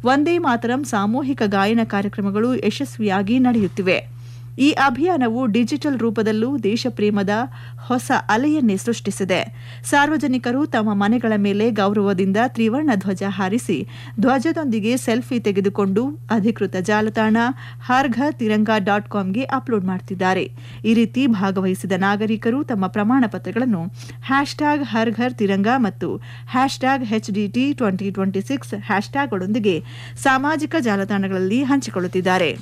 ವಂದೇ ಮಾತರಂ ಸಾಮೂಹಿಕ ಗಾಯನ ಕಾರ್ಯಕ್ರಮಗಳು ಯಶಸ್ವಿಯಾಗಿ ನಡೆಯುತ್ತಿವೆ ಈ ಅಭಿಯಾನವು ಡಿಜಿಟಲ್ ರೂಪದಲ್ಲೂ ದೇಶಪ್ರೇಮದ ಹೊಸ ಅಲೆಯನ್ನೇ ಸೃಷ್ಟಿಸಿದೆ ಸಾರ್ವಜನಿಕರು ತಮ್ಮ ಮನೆಗಳ ಮೇಲೆ ಗೌರವದಿಂದ ತ್ರಿವರ್ಣ ಧ್ವಜ ಹಾರಿಸಿ ಧ್ವಜದೊಂದಿಗೆ ಸೆಲ್ಫಿ ತೆಗೆದುಕೊಂಡು ಅಧಿಕೃತ ಜಾಲತಾಣ ಹರ್ ಘರ್ ತಿರಂಗಾ ಡಾಟ್ ಕಾಮ್ಗೆ ಅಪ್ಲೋಡ್ ಮಾಡುತ್ತಿದ್ದಾರೆ ಈ ರೀತಿ ಭಾಗವಹಿಸಿದ ನಾಗರಿಕರು ತಮ್ಮ ಪ್ರಮಾಣ ಪತ್ರಗಳನ್ನು ಹ್ಯಾಶ್ಟ್ಯಾಗ್ ಹರ್ ಘರ್ ತಿರಂಗಾ ಮತ್ತು hashtag HDT twenty twenty six ಹ್ಯಾಶ್ಟ್ಯಾಗ್ಗಳೊಂದಿಗೆ ಸಾಮಾಜಿಕ ಜಾಲತಾಣಗಳಲ್ಲಿ ಹಂಚಿಕೊಳ್ಳುತ್ತಿದ್ದಾರೆ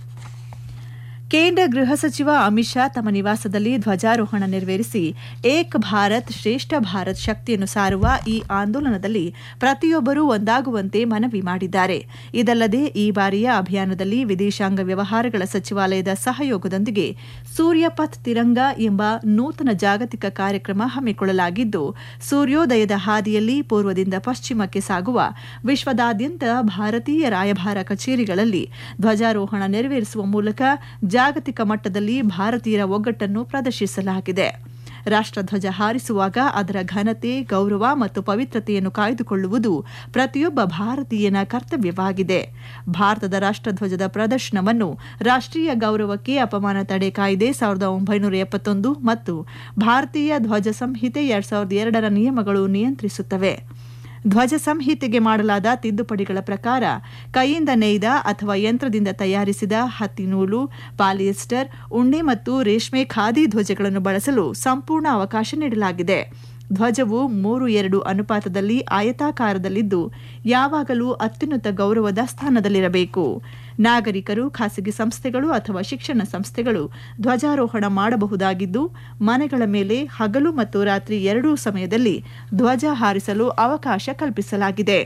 ಕೇಂದ್ರ ಗೃಹ ಸಚಿವ ಅಮಿತ್ ಶಾ ತಮ್ಮ ನಿವಾಸದಲ್ಲಿ ಧ್ವಜಾರೋಹಣ ನೆರವೇರಿಸಿ ಏಕ್ ಭಾರತ್ ಶ್ರೇಷ್ಠ ಭಾರತ್ ಶಕ್ತಿಯನ್ನು ಸಾರುವ ಈ ಆಂದೋಲನದಲ್ಲಿ ಪ್ರತಿಯೊಬ್ಬರೂ ಒಂದಾಗುವಂತೆ ಮನವಿ ಮಾಡಿದ್ದಾರೆ ಇದಲ್ಲದೆ ಈ ಬಾರಿಯ ಅಭಿಯಾನದಲ್ಲಿ ವಿದೇಶಾಂಗ ವ್ಯವಹಾರಗಳ ಸಚಿವಾಲಯದ ಸಹಯೋಗದೊಂದಿಗೆ ಸೂರ್ಯಪಥ್ ತಿರಂಗ ಎಂಬ ನೂತನ ಜಾಗತಿಕ ಕಾರ್ಯಕ್ರಮ ಹಮ್ಮಿಕೊಳ್ಳಲಾಗಿದ್ದು ಸೂರ್ಯೋದಯದ ಹಾದಿಯಲ್ಲಿ ಪೂರ್ವದಿಂದ ಪಶ್ಚಿಮಕ್ಕೆ ಸಾಗುವ ವಿಶ್ವದಾದ್ಯಂತ ಭಾರತೀಯ ರಾಯಭಾರ ಕಚೇರಿಗಳಲ್ಲಿ ಧ್ವಜಾರೋಹಣ ನೆರವೇರಿಸುವ ಮೂಲಕ ಜಾಗತಿಕ ಮಟ್ಟದಲ್ಲಿ ಭಾರತೀಯರ ಒಗ್ಗಟ್ಟನ್ನು ಪ್ರದರ್ಶಿಸಲಾಗಿದೆ ರಾಷ್ಟ್ರಧ್ವಜ ಹಾರಿಸುವಾಗ ಅದರ ಘನತೆ ಗೌರವ ಮತ್ತು ಪವಿತ್ರತೆಯನ್ನು ಕಾಯ್ದುಕೊಳ್ಳುವುದು ಪ್ರತಿಯೊಬ್ಬ ಭಾರತೀಯನ ಕರ್ತವ್ಯವಾಗಿದೆ ಭಾರತದ ರಾಷ್ಟ್ರಧ್ವಜದ ಪ್ರದರ್ಶನವನ್ನು ರಾಷ್ಟ್ರೀಯ ಗೌರವಕ್ಕೆ ಅಪಮಾನ ತಡೆ ಕಾಯ್ದೆ ಸಾವಿರದ ಒಂಬೈನೂರ ಎಪ್ಪತ್ತೊಂದು ಮತ್ತು ಭಾರತೀಯ ಧ್ವಜ ಸಂಹಿತೆ ಎರಡ್ ಸಾವಿರದ ಎರಡರ ನಿಯಮಗಳು ನಿಯಂತ್ರಿಸುತ್ತವೆ ಧ್ವಜ ಸಂಹಿತೆಗೆ ಮಾಡಲಾದ ತಿದ್ದುಪಡಿಗಳ ಪ್ರಕಾರ ಕೈಯಿಂದ ನೇಯ್ದ ಅಥವಾ ಯಂತ್ರದಿಂದ ತಯಾರಿಸಿದ ಹತ್ತಿ ನೂಲು ಪಾಲಿಯೆಸ್ಟರ್ ಉಣ್ಣೆ ಮತ್ತು ರೇಷ್ಮೆ ಖಾದಿ ಧ್ವಜಗಳನ್ನು ಬಳಸಲು ಸಂಪೂರ್ಣ ಅವಕಾಶ ನೀಡಲಾಗಿದೆ ಧ್ವಜವು ಮೂರು ಎರಡು ಅನುಪಾತದಲ್ಲಿ ಆಯತಾಕಾರದಲ್ಲಿದ್ದು ಯಾವಾಗಲೂ ಅತ್ಯುನ್ನತ ಗೌರವದ ಸ್ಥಾನದಲ್ಲಿರಬೇಕು ನಾಗರಿಕರು ಖಾಸಗಿ ಸಂಸ್ಥೆಗಳು ಅಥವಾ ಶಿಕ್ಷಣ ಸಂಸ್ಥೆಗಳು ಧ್ವಜಾರೋಹಣ ಮಾಡಬಹುದಾಗಿದ್ದು ಮನೆಗಳ ಮೇಲೆ ಹಗಲು ಮತ್ತು ರಾತ್ರಿ ಎರಡೂ ಸಮಯದಲ್ಲಿ ಧ್ವಜ ಹಾರಿಸಲು ಅವಕಾಶ ಕಲ್ಪಿಸಲಾಗಿದೆ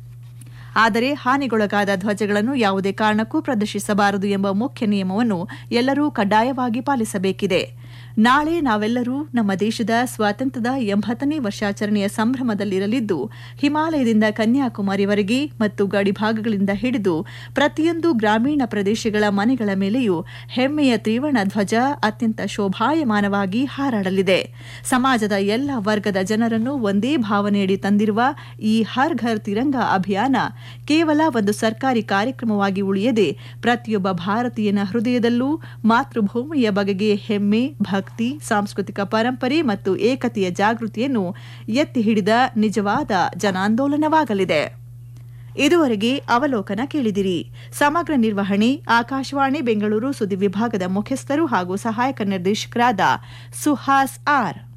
ಆದರೆ ಹಾನಿಗೊಳಗಾದ ಧ್ವಜಗಳನ್ನು ಯಾವುದೇ ಕಾರಣಕ್ಕೂ ಪ್ರದರ್ಶಿಸಬಾರದು ಎಂಬ ಮುಖ್ಯ ನಿಯಮವನ್ನು ಎಲ್ಲರೂ ಕಡ್ಡಾಯವಾಗಿ ಪಾಲಿಸಬೇಕಿದೆ ನಾಳೆ ನಾವೆಲ್ಲರೂ ನಮ್ಮ ದೇಶದ ಸ್ವಾತಂತ್ರ್ಯದ ಎಂಬತ್ತನೇ ವರ್ಷಾಚರಣೆಯ ಸಂಭ್ರಮದಲ್ಲಿರಲಿದ್ದು ಹಿಮಾಲಯದಿಂದ ಕನ್ಯಾಕುಮಾರಿವರೆಗೆ ಮತ್ತು ಗಡಿಭಾಗಗಳಿಂದ ಹಿಡಿದು ಪ್ರತಿಯೊಂದು ಗ್ರಾಮೀಣ ಪ್ರದೇಶಗಳ ಮನೆಗಳ ಮೇಲೆಯೂ ಹೆಮ್ಮೆಯ ತ್ರಿವರ್ಣ ಧ್ವಜ ಅತ್ಯಂತ ಶೋಭಾಯಮಾನವಾಗಿ ಹಾರಾಡಲಿದೆ ಸಮಾಜದ ಎಲ್ಲ ವರ್ಗದ ಜನರನ್ನು ಒಂದೇ ಭಾವನೆಯಡಿ ತಂದಿರುವ ಈ ಹರ್ ಘರ್ ತಿರಂಗ ಅಭಿಯಾನ ಕೇವಲ ಒಂದು ಸರ್ಕಾರಿ ಕಾರ್ಯಕ್ರಮವಾಗಿ ಉಳಿಯದೆ ಪ್ರತಿಯೊಬ್ಬ ಭಾರತೀಯನ ಹೃದಯದಲ್ಲೂ ಮಾತೃಭೂಮಿಯ ಬಗೆಗೆ ಹೆಮ್ಮೆ ಭಕ್ತಿ ಸಾಂಸ್ಕೃತಿಕ ಪರಂಪರೆ ಮತ್ತು ಏಕತೆಯ ಜಾಗೃತಿಯನ್ನು ಎತ್ತಿ ಹಿಡಿದ ನಿಜವಾದ ಜನಾಂದೋಲನವಾಗಲಿದೆ ಇದುವರೆಗೆ ಅವಲೋಕನ ಕೇಳಿದಿರಿ ಸಮಗ್ರ ನಿರ್ವಹಣೆ ಆಕಾಶವಾಣಿ ಬೆಂಗಳೂರು ಸುದ್ದಿ ವಿಭಾಗದ ಮುಖ್ಯಸ್ಥರು ಹಾಗೂ ಸಹಾಯಕ ನಿರ್ದೇಶಕರಾದ ಸುಹಾಸ್ ಆರ್